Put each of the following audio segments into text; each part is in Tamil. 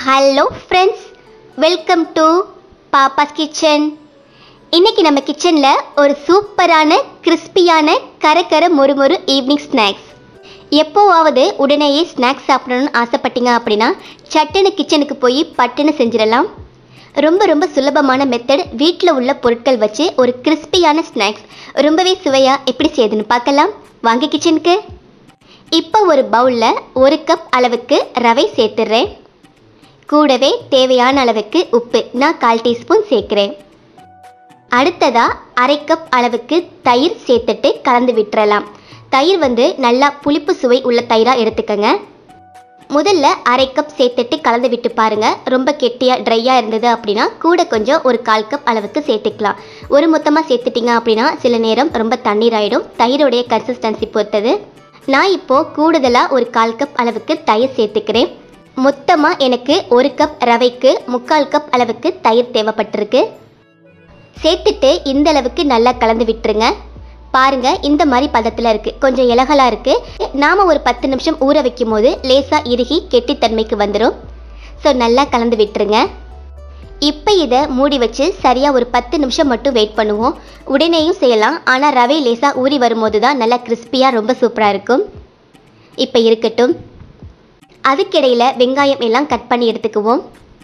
hello friends welcome to Pappa's kitchen இன்னைக்கு நம்ம கிச்சனில் ஒரு சூப்பரான கிறிஸ்பியான கரகர மொறுமொறு ஈவினிங் ஸ்நாக்ஸ் எப்போவாவது உடனேயே ஸ்நாக்ஸ் சாப்பிடணும்னு ஆசைப்பட்டீங்க அப்படின்னா சட்டுன்னு கிச்சனுக்கு போய் பட்டுன்னு செஞ்சிடலாம் ரொம்ப ரொம்ப சுலபமான மெத்தட் வீட்டில் உள்ள பொருட்கள் வச்சு ஒரு கிறிஸ்பியான ஸ்நாக்ஸ் ரொம்பவே சுவையாக எப்படி செய்யுதுன்னு பார்க்கலாம் வாங்க கிச்சனுக்கு இப்போ ஒரு பவுலில் ஒரு கப் அளவுக்கு ரவை சேர்த்துடுறேன் கூடவே தேவையான அளவுக்கு உப்பு நான் கால் டீஸ்பூன் சேர்க்குறேன் அடுத்ததா அரை கப் அளவுக்கு தயிர் சேர்த்துட்டு கலந்து விட்டுறலாம் தயிர் வந்து நல்லா புளிப்பு சுவை உள்ள தயிராக எடுத்துக்கங்க முதல்ல அரை கப் சேர்த்துட்டு கலந்து விட்டு பாருங்க ரொம்ப கெட்டியாக ட்ரையாக இருந்தது அப்படின்னா கூட கொஞ்சம் ஒரு கால் கப் அளவுக்கு சேர்த்துக்கலாம் ஒரு மொத்தமாக சேர்த்துட்டீங்க அப்படின்னா சில நேரம் ரொம்ப தண்ணீர் ஆயிடும் தயிரோடைய கன்சிஸ்டன்சி பொறுத்தது நான் இப்போ கூடுதலாக ஒரு கால் கப் அளவுக்கு தயிர் சேர்த்துக்கிறேன் மொத்தமாக எனக்கு ஒரு கப் ரவைக்கு முக்கால் கப் அளவுக்கு தயிர் தேவைப்பட்டிருக்கு சேர்த்துட்டு இந்த அளவுக்கு நல்லா கலந்து விட்டுருங்க பாருங்க இந்த மாதிரி பதத்தில் இருக்கு கொஞ்சம் இலகலா இருக்கு நாம ஒரு பத்து நிமிஷம் ஊற வைக்கும் போது லேசா இறுகி கெட்டித்தன்மைக்கு வந்துடும் ஸோ நல்லா கலந்து விட்டுருங்க இப்போ இதை மூடி வச்சு சரியாக ஒரு பத்து நிமிஷம் மட்டும் வெயிட் பண்ணுவோம் உடனேயும் செய்யலாம் ஆனால் ரவை லேசாக ஊறி வரும்போது தான் நல்லா கிறிஸ்பியாக ரொம்ப சூப்பராக இருக்கும் இப்போ இருக்கட்டும் அதுக்கிடையில் வெங்காயம் எல்லாம் கட் பண்ணி எடுத்துக்குவோம்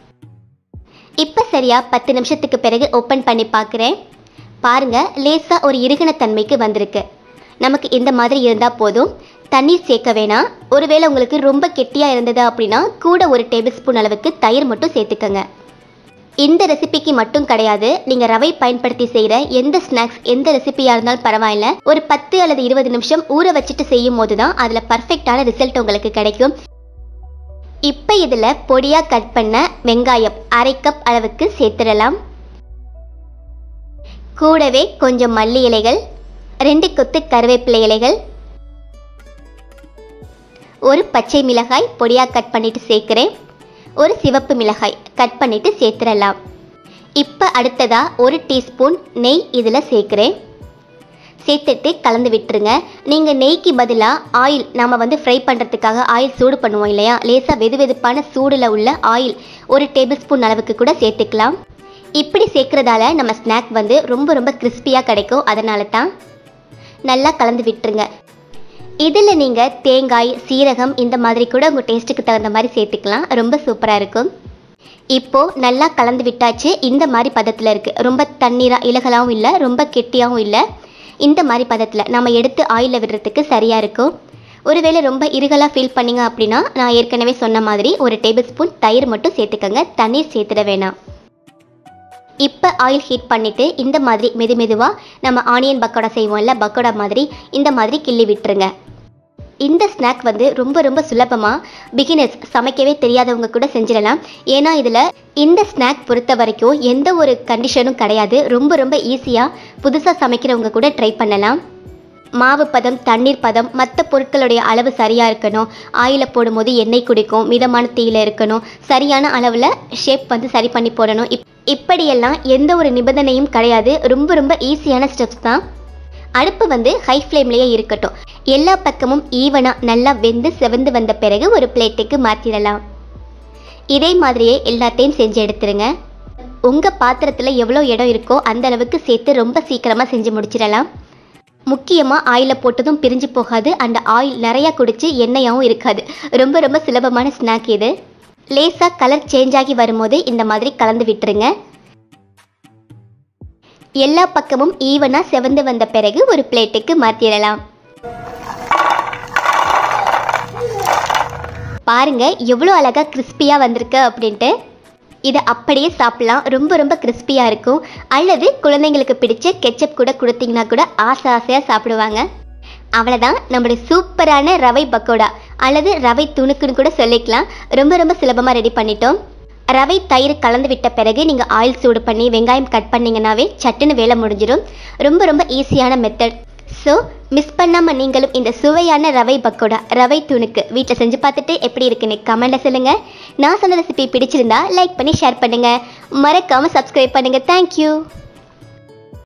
இப்போ சரியா பத்து நிமிஷத்துக்கு பிறகு ஓப்பன் பண்ணி பார்க்குறேன் பாருங்க லேசாக ஒரு இறுகின தன்மைக்கு வந்திருக்கு நமக்கு இந்த மாதிரி இருந்தால் போதும் தண்ணீர் சேர்க்க வேணாம் ஒருவேளை உங்களுக்கு ரொம்ப கெட்டியாக இருந்தது அப்படின்னா கூட ஒரு டேபிள் ஸ்பூன் அளவுக்கு தயிர் மட்டும் சேர்த்துக்கங்க இந்த ரெசிபிக்கு மட்டும் கிடையாது நீங்கள் ரவை பயன்படுத்தி செய்கிற எந்த ஸ்நாக்ஸ் எந்த ரெசிபியாக இருந்தாலும் பரவாயில்ல ஒரு பத்து அல்லது இருபது நிமிஷம் ஊற வச்சுட்டு செய்யும் போது தான் அதில் பர்ஃபெக்டான ரிசல்ட் உங்களுக்கு கிடைக்கும் இப்போ இதில் பொடியாக கட் பண்ண வெங்காயம் அரை கப் அளவுக்கு சேர்த்துடலாம் கூடவே கொஞ்சம் மல்லி இலைகள் ரெண்டு கொத்து கருவேப்பிலை இலைகள் ஒரு பச்சை மிளகாய் பொடியாக கட் பண்ணிட்டு சேர்க்குறேன் ஒரு சிவப்பு மிளகாய் கட் பண்ணிட்டு சேர்த்துடலாம் இப்போ அடுத்ததா ஒரு டீஸ்பூன் நெய் இதில் சேர்க்குறேன் சேர்த்துட்டு கலந்து விட்டுருங்க நீங்கள் நெய்க்கு பதிலாக ஆயில் நம்ம வந்து ஃப்ரை பண்ணுறதுக்காக ஆயில் சூடு பண்ணுவோம் இல்லையா லேசாக வெது வெதுப்பான சூடில் உள்ள ஆயில் ஒரு டேபிள் ஸ்பூன் அளவுக்கு கூட சேர்த்துக்கலாம் இப்படி சேர்க்குறதால நம்ம ஸ்நாக் வந்து ரொம்ப ரொம்ப கிறிஸ்பியாக கிடைக்கும் அதனால தான் நல்லா கலந்து விட்டுருங்க இதில் நீங்கள் தேங்காய் சீரகம் இந்த மாதிரி கூட உங்கள் டேஸ்ட்டுக்கு தகுந்த மாதிரி சேர்த்துக்கலாம் ரொம்ப சூப்பராக இருக்கும் இப்போது நல்லா கலந்து விட்டாச்சு இந்த மாதிரி பதத்தில் இருக்குது ரொம்ப தண்ணீராக இலகலாகவும் இல்லை ரொம்ப கெட்டியாகவும் இல்லை இந்த மாதிரி பதத்தில் நம்ம எடுத்து ஆயிலில் விடுறதுக்கு சரியாக இருக்கும் ஒருவேளை ரொம்ப இருகலாக ஃபீல் பண்ணீங்க அப்படின்னா நான் ஏற்கனவே சொன்ன மாதிரி ஒரு டேபிள் ஸ்பூன் தயிர் மட்டும் சேர்த்துக்கங்க தண்ணீர் சேர்த்துட வேணாம் இப்போ ஆயில் ஹீட் பண்ணிவிட்டு இந்த மாதிரி மெது மெதுவாக நம்ம ஆனியன் பக்கோடா செய்வோம்ல பக்கோடா மாதிரி இந்த மாதிரி கிள்ளி விட்டுருங்க இந்த ஸ்நாக் வந்து ரொம்ப ரொம்ப சுலபமாக பிகினர்ஸ் சமைக்கவே தெரியாதவங்க கூட செஞ்சிடலாம் ஏன்னா இதில் இந்த ஸ்நாக் பொறுத்த வரைக்கும் எந்த ஒரு கண்டிஷனும் கிடையாது ரொம்ப ரொம்ப ஈஸியாக புதுசாக சமைக்கிறவங்க கூட ட்ரை பண்ணலாம் மாவு பதம் தண்ணீர் பதம் மற்ற பொருட்களுடைய அளவு சரியாக இருக்கணும் ஆயில போடும்போது எண்ணெய் குடிக்கும் மிதமான தீயில இருக்கணும் சரியான அளவில் ஷேப் வந்து சரி பண்ணி போடணும் இப் இப்படியெல்லாம் எந்த ஒரு நிபந்தனையும் கிடையாது ரொம்ப ரொம்ப ஈஸியான ஸ்டெப்ஸ் தான் அடுப்பு வந்து ஹை ஃப்ளேம்லேயே இருக்கட்டும் எல்லா பக்கமும் ஈவனாக நல்லா வெந்து செவந்து வந்த பிறகு ஒரு பிளேட்டுக்கு மாற்றிடலாம் இதே மாதிரியே எல்லாத்தையும் செஞ்சு எடுத்துருங்க உங்கள் பாத்திரத்தில் எவ்வளோ இடம் இருக்கோ அந்த அளவுக்கு சேர்த்து ரொம்ப சீக்கிரமாக செஞ்சு முடிச்சிடலாம் முக்கியமாக ஆயிலில் போட்டதும் பிரிஞ்சு போகாது அந்த ஆயில் நிறையா குடிச்சு எண்ணெயாகவும் இருக்காது ரொம்ப ரொம்ப சுலபமான ஸ்நாக் இது லேசாக கலர் சேஞ்ச் ஆகி வரும்போது இந்த மாதிரி கலந்து விட்டுருங்க எல்லா பக்கமும் ஈவனாக செவந்து வந்த பிறகு ஒரு பிளேட்டுக்கு மாற்றிடலாம் பாருங்க எவ்வளோ அழகாக கிறிஸ்பியாக வந்திருக்கு அப்படின்ட்டு இதை அப்படியே சாப்பிடலாம் ரொம்ப ரொம்ப கிறிஸ்பியாக இருக்கும் அல்லது குழந்தைங்களுக்கு பிடிச்ச கெச்சப் கூட கொடுத்தீங்கன்னா கூட ஆசை ஆசையாக சாப்பிடுவாங்க அவ்வளோதான் நம்மளுடைய சூப்பரான ரவை பக்கோடா அல்லது ரவை துணுக்குன்னு கூட சொல்லிக்கலாம் ரொம்ப ரொம்ப சுலபமாக ரெடி பண்ணிட்டோம் ரவை தயிர் கலந்து விட்ட பிறகு நீங்கள் ஆயில் சூடு பண்ணி வெங்காயம் கட் பண்ணிங்கனாவே சட்டுன்னு வேலை முடிஞ்சிடும் ரொம்ப ரொம்ப ஈஸியான மெத்தட் ஸோ மிஸ் பண்ணாமல் நீங்களும் இந்த சுவையான ரவை பக்கோடா ரவை துணுக்கு வீட்டில் செஞ்சு பார்த்துட்டு எப்படி இருக்குன்னு கமெண்ட்டில் சொல்லுங்கள் நான் சொன்ன ரெசிபி பிடிச்சிருந்தா லைக் பண்ணி ஷேர் பண்ணுங்கள் மறக்காமல் சப்ஸ்கிரைப் பண்ணுங்கள் தேங்க்யூ